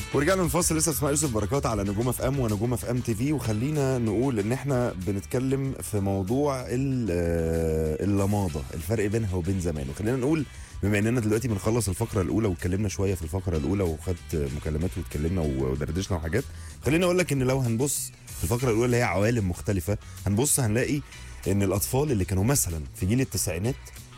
ورجعنا من الفاصل لسه اسماء يوسف بركات على نجوم اف ام ونجوم اف ام تي في وخلينا نقول ان احنا بنتكلم في موضوع ال- آه، اللماضه الفرق بينها وبين زمان وخلينا نقول بما اننا دلوقتي بنخلص الفقره الاولى واتكلمنا شويه في الفقره الاولى وخدت مكالمات واتكلمنا ودردشنا وحاجات خلينا اقول لك ان لو هنبص في الفقره الاولى اللي هي عوالم مختلفه هنبص هنلاقي ان الاطفال اللي كانوا مثلا في جيل التسعينات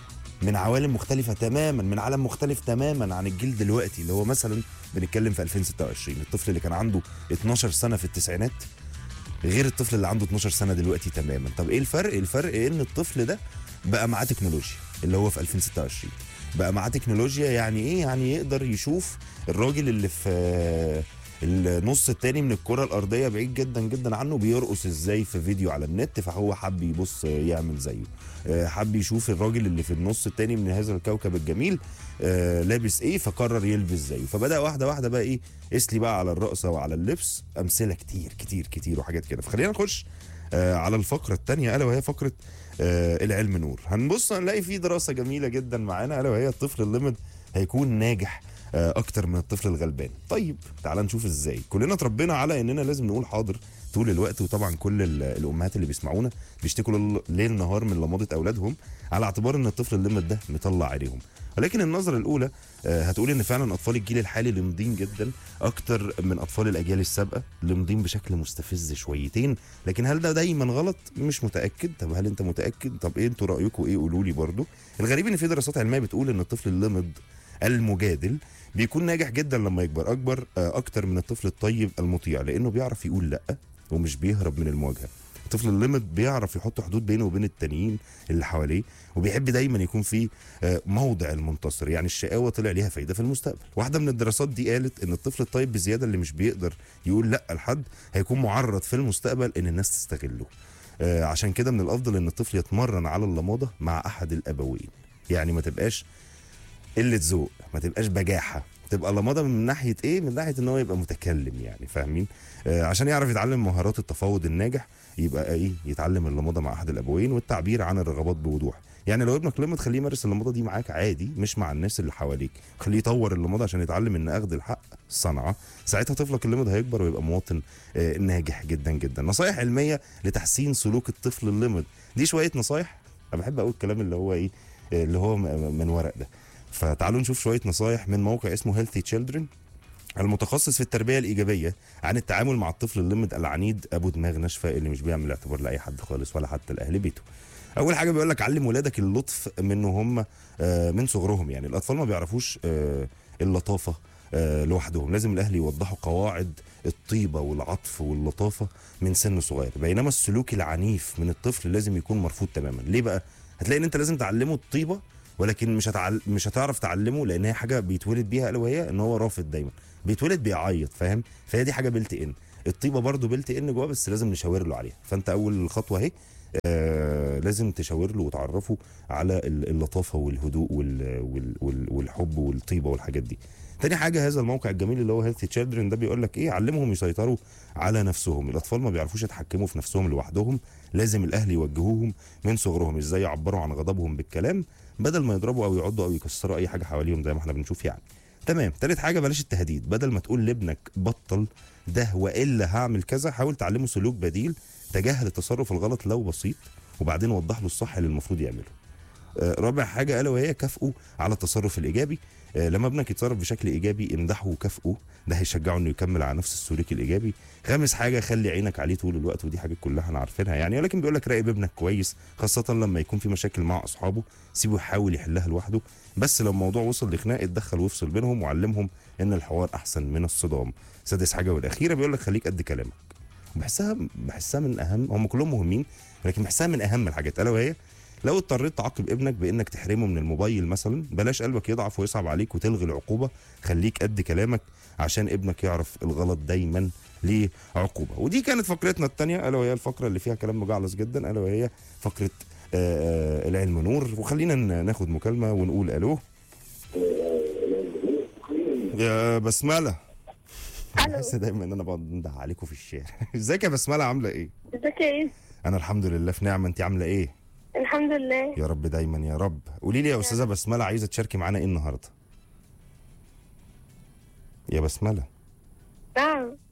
من عوالم مختلفة تماما من عالم مختلف تماما عن الجيل دلوقتي اللي هو مثلا بنتكلم في 2026 الطفل اللي كان عنده 12 سنة في التسعينات غير الطفل اللي عنده 12 سنة دلوقتي تماما طب ايه الفرق الفرق ان الطفل ده بقى معاه تكنولوجيا اللي هو في 2026 بقى معاه تكنولوجيا يعني ايه يعني يقدر يشوف الراجل اللي في النص التاني من الكرة الأرضية بعيد جدا جدا عنه بيرقص ازاي في فيديو على النت فهو حب يبص يعمل زيه آه، حب يشوف الراجل اللي في النص التاني من هذا الكوكب الجميل آه، لابس ايه فقرر يلبس زيه فبدأ واحدة واحدة بقى ايه اسلي بقى على الرقصة وعلى اللبس أمثلة كتير كتير كتير وحاجات كده فخلينا نخش آه، على الفقرة التانية ألا وهي فقرة آه، العلم نور هنبص هنلاقي في دراسة جميلة جدا معانا ألا وهي الطفل الليمد هيكون ناجح آه، اكتر من الطفل الغلبان طيب تعال نشوف ازاي كلنا اتربينا على اننا لازم نقول حاضر طول الوقت وطبعا كل ال- الامهات اللي بيسمعونا بيشتكوا ليل- ليل نهار من لماضه اولادهم على اعتبار ان الطفل الليمت ده مطلع عليهم ولكن النظره الاولى آه، هتقول ان فعلا اطفال الجيل الحالي لمضين جدا اكتر من اطفال الاجيال السابقه لمضين بشكل مستفز شويتين لكن هل ده دايما غلط مش متاكد طب هل انت متاكد طب ايه انتوا رايكم ايه قولوا لي برضو الغريب ان في دراسات علميه بتقول ان الطفل اللمض المجادل بيكون ناجح جدا لما يكبر اكبر آه، اكتر من الطفل الطيب المطيع لانه بيعرف يقول لا ومش بيهرب من المواجهه الطفل الليمت بيعرف يحط حدود بينه وبين التانيين اللي حواليه وبيحب دايما يكون في آه، موضع المنتصر يعني الشقاوه طلع ليها فايده في المستقبل واحده من الدراسات دي قالت ان الطفل الطيب بزياده اللي مش بيقدر يقول لا لحد هيكون معرض في المستقبل ان الناس تستغله آه، عشان كده من الافضل ان الطفل يتمرن على اللماضه مع احد الابوين يعني ما تبقاش قله ذوق ما تبقاش بجاحه تبقى لمضه من ناحيه ايه من ناحيه ان هو يبقى متكلم يعني فاهمين آه عشان يعرف يتعلم مهارات التفاوض الناجح يبقى ايه يتعلم اللمضه مع احد الابوين والتعبير عن الرغبات بوضوح يعني لو ابنك لمض خليه يمارس اللمضه دي معاك عادي مش مع الناس اللي حواليك خليه يطور اللمضه عشان يتعلم ان اخذ الحق صنعه ساعتها طفلك اللمض هيكبر ويبقى مواطن آه ناجح جدا جدا نصايح علميه لتحسين سلوك الطفل اللمض دي شويه نصايح انا بحب اقول الكلام اللي هو ايه آه، اللي هو م- من ورق ده فتعالوا نشوف شويه نصايح من موقع اسمه هيلثي تشيلدرن المتخصص في التربيه الايجابيه عن التعامل مع الطفل اللمد العنيد ابو دماغ ناشفه اللي مش بيعمل اعتبار لاي حد خالص ولا حتى لاهل بيته اول حاجه بيقول لك علم ولادك اللطف من هم آه، من صغرهم يعني الاطفال ما بيعرفوش آه، اللطافه آه، لوحدهم لازم الاهل يوضحوا قواعد الطيبه والعطف واللطافه من سن صغير بينما السلوك العنيف من الطفل لازم يكون مرفوض تماما ليه بقى هتلاقي ان انت لازم تعلمه الطيبه ولكن مش هتعل... مش هتعرف تعلمه لان هي حاجه بيتولد بيها الا وهي ان هو رافض دايما بيتولد بيعيط فاهم فهي دي حاجه بيلت ان الطيبه برضو بيلت ان جواه بس لازم نشاور له عليها فانت اول خطوه اهي آه لازم تشاور له وتعرفه على ال- اللطافه والهدوء وال... وال... وال... والحب والطيبه والحاجات دي تاني حاجه هذا الموقع الجميل اللي هو هيلثي تشيلدرن ده بيقول لك ايه علمهم يسيطروا على نفسهم الاطفال ما بيعرفوش يتحكموا في نفسهم لوحدهم لازم الاهل يوجهوهم من صغرهم ازاي يعبروا عن غضبهم بالكلام بدل ما يضربوا او يعضوا او يكسروا اي حاجه حواليهم زي ما احنا بنشوف يعني تمام تالت حاجه بلاش التهديد بدل ما تقول لابنك بطل ده والا هعمل كذا حاول تعلمه سلوك بديل تجاهل التصرف الغلط لو بسيط وبعدين وضح له الصح اللي المفروض يعمله آه، رابع حاجه الا وهي كافئه على التصرف الايجابي آه، لما ابنك يتصرف بشكل ايجابي امدحه وكافئه ده هيشجعه انه يكمل على نفس السلوك الايجابي خامس حاجه خلي عينك عليه طول الوقت ودي حاجه كلها احنا عارفينها يعني ولكن بيقول لك راقب ابنك كويس خاصه لما يكون في مشاكل مع اصحابه سيبه يحاول يحلها لوحده بس لو الموضوع وصل لخناق اتدخل وافصل بينهم وعلمهم ان الحوار احسن من الصدام سادس حاجه والاخيره بيقول لك خليك قد كلامك بحسها بحسها من اهم هم كلهم مهمين لكن بحسها من اهم الحاجات الا وهي لو اضطريت تعاقب ابنك بانك تحرمه من الموبايل مثلا بلاش قلبك يضعف ويصعب عليك وتلغي العقوبه خليك قد كلامك عشان ابنك يعرف الغلط دايما ليه عقوبه ودي كانت فقرتنا الثانيه الا وهي الفقره اللي فيها كلام مجعلص جدا الا وهي فقره آه، آه، العلم نور وخلينا ن- ناخد مكالمه ونقول الو يا بسمله الو بحس دايما ان انا بقعد انده عليكم في الشارع ازيك يا بسمله عامله ايه ازيك يا ايه انا الحمد لله في نعمه انت عامله ايه الحمد لله يا رب دايما يا رب قولي لي يا استاذه بسمله عايزه تشاركي معانا ايه النهارده يا بسمله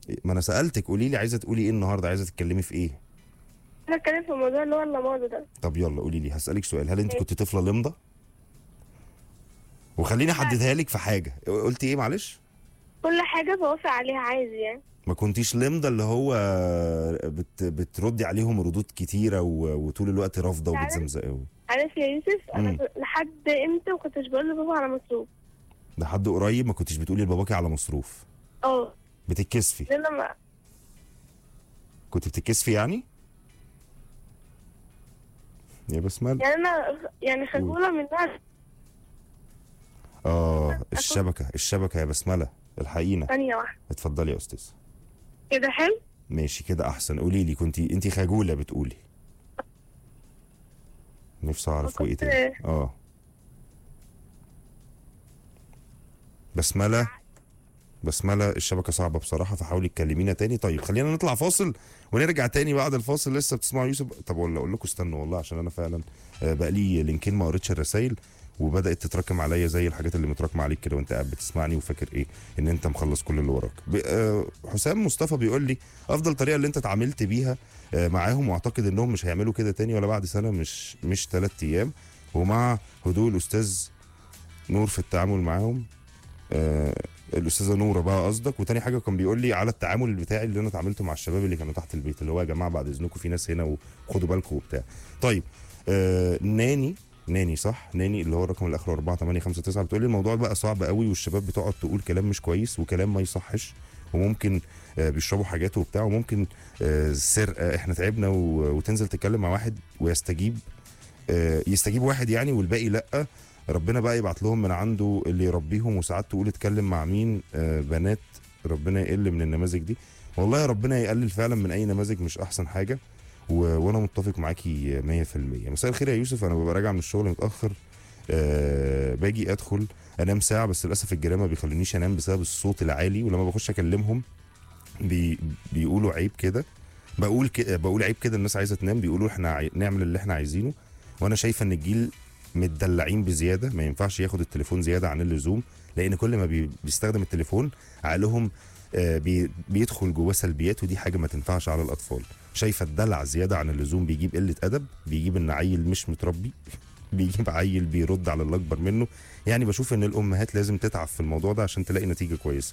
ما انا سالتك قولي لي عايزه تقولي ايه النهارده عايزه تتكلمي في ايه انا اتكلم في الموضوع اللي هو اللماضي ده طب يلا قولي لي هسالك سؤال هل انت كنت طفله لمضه وخليني احددها لك في حاجه قلتي ايه معلش كل حاجة بوافق عليها عادي يعني ما كنتيش لمضه اللي هو بت بتردي عليهم ردود كتيره و... وطول الوقت رافضه عارف؟ وبتزمزقي عارف يا يوسف انا مم. ك- لحد امتى ما كنتش بقول لبابا على مصروف ده حد قريب ما كنتش بتقولي لباباكي على مصروف اه بتتكسفي لأن لما كنت بتتكسفي يعني يا بسمل يعني انا يعني خجولة منها اه الشبكه الشبكه يا بسمله الحقيقه ثانية واحدة اتفضلي يا استاذ كده حلو ماشي كده احسن قولي لي كنت انت خجوله بتقولي نفسي اعرف وايه وكنت- تاني اه بسمله بسمله الشبكه صعبه بصراحه فحاولي تكلمينا تاني طيب خلينا نطلع فاصل ونرجع تاني بعد الفاصل لسه بتسمعوا يوسف طب ولا اقول لكم استنوا والله عشان انا فعلا آه، بقى لي لينكين ما قريتش الرسايل وبدات تتراكم عليا زي الحاجات اللي متراكمه عليك كده وانت قاعد بتسمعني وفاكر ايه ان انت مخلص كل اللي وراك ب- آه، حسام مصطفى بيقول لي افضل طريقه اللي انت اتعاملت بيها آه، معاهم واعتقد انهم مش هيعملوا كده تاني ولا بعد سنه مش مش ثلاث ايام ومع هدوء الاستاذ نور في التعامل معاهم آه الاستاذه نوره بقى قصدك وتاني حاجه كان بيقول لي على التعامل بتاعي اللي انا اتعاملته مع الشباب اللي كانوا تحت البيت اللي هو يا جماعه بعد اذنكم في ناس هنا وخدوا بالكم وبتاع طيب آه ناني ناني صح ناني اللي هو الرقم الاخر 4859 بتقول لي الموضوع بقى صعب قوي والشباب بتقعد تقول كلام مش كويس وكلام ما يصحش وممكن آه بيشربوا حاجات وبتاع وممكن آه سرقه احنا تعبنا و- وتنزل تتكلم مع واحد ويستجيب آه يستجيب واحد يعني والباقي لا ربنا بقى يبعت لهم من عنده اللي يربيهم وساعات تقول اتكلم مع مين آه بنات ربنا يقل من النماذج دي والله ربنا يقلل فعلا من اي نماذج مش احسن حاجه و... وانا متفق معاكي 100% مساء الخير يا يوسف انا ببقى راجع من الشغل متاخر آه باجي ادخل انام ساعه بس للاسف الجيران ما بيخلونيش انام بسبب الصوت العالي ولما بخش اكلمهم بي... بيقولوا عيب كده بقول ك... بقول عيب كده الناس عايزه تنام بيقولوا احنا عاي... نعمل اللي احنا عايزينه وانا شايفه ان الجيل متدلعين بزياده ما ينفعش ياخد التليفون زياده عن اللزوم لان كل ما بي... بيستخدم التليفون عقلهم آه، بي... بيدخل جواه سلبيات ودي حاجه ما تنفعش على الاطفال شايفه الدلع زياده عن اللزوم بيجيب قله ادب بيجيب ان عيل مش متربي بيجيب عيل بيرد على اللي اكبر منه يعني بشوف ان الامهات لازم تتعب في الموضوع ده عشان تلاقي نتيجه كويسه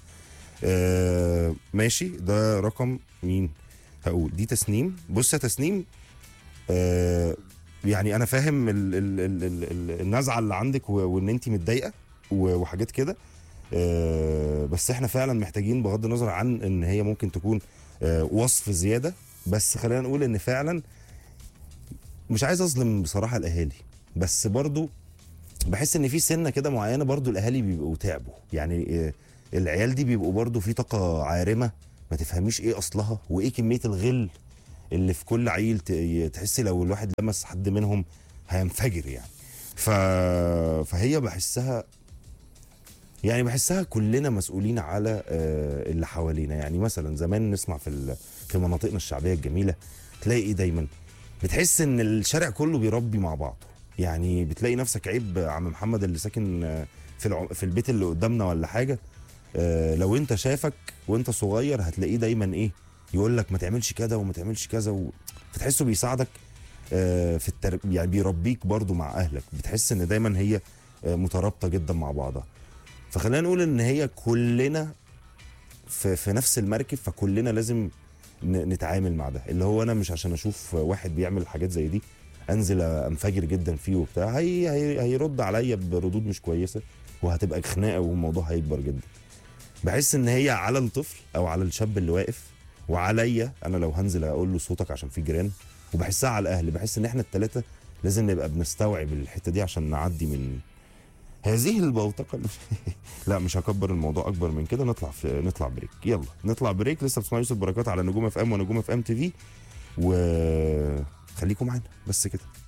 آه ماشي ده رقم مين هقول دي تسنيم بص يا تسنيم آه يعني انا فاهم ال ال ال ال ال النزعه اللي عندك و- وان انت متضايقه و- وحاجات كده آه بس احنا فعلا محتاجين بغض النظر عن ان هي ممكن تكون آه وصف زياده بس خلينا نقول ان فعلا مش عايز اظلم بصراحه الاهالي بس برضو بحس ان في سنه كده معينه برضو الاهالي بيبقوا تعبوا يعني آه، العيال دي بيبقوا برضو في طاقه عارمه ما تفهميش ايه اصلها وايه كميه الغل اللي في كل عيل ت- تحسي لو الواحد لمس حد منهم هينفجر يعني ف... فهي بحسها يعني بحسها كلنا مسؤولين على آه، اللي حوالينا يعني مثلا زمان نسمع في ال... في مناطقنا الشعبيه الجميله تلاقي ايه دايما بتحس ان الشارع كله بيربي مع بعضه يعني بتلاقي نفسك عيب عم محمد اللي ساكن آه، في الع... في البيت اللي قدامنا ولا حاجه آه، لو انت شافك وانت صغير هتلاقيه دايما ايه يقول لك ما تعملش كذا وما تعملش كذا و... فتحسه بيساعدك آه، في التر... يعني بيربيك برضو مع اهلك بتحس ان دايما هي آه، مترابطه جدا مع بعضها فخلينا نقول ان هي كلنا في, في نفس المركب فكلنا لازم ن- نتعامل مع ده اللي هو انا مش عشان اشوف واحد بيعمل حاجات زي دي انزل انفجر جدا فيه وبتاع هي هي هيرد عليا بردود مش كويسه وهتبقى خناقه والموضوع هيكبر جدا بحس ان هي على الطفل او على الشاب اللي واقف وعليا انا لو هنزل اقول له صوتك عشان في جيران وبحسها على الاهل بحس ان احنا الثلاثه لازم نبقى بنستوعب الحته دي عشان نعدي من هذه البوتقه اللي- لا مش هكبر الموضوع اكبر من كده نطلع في نطلع بريك يلا نطلع بريك لسه بتسمعوا يوسف بركات على نجوم اف ام ونجوم اف ام تي في وخليكم معانا بس كده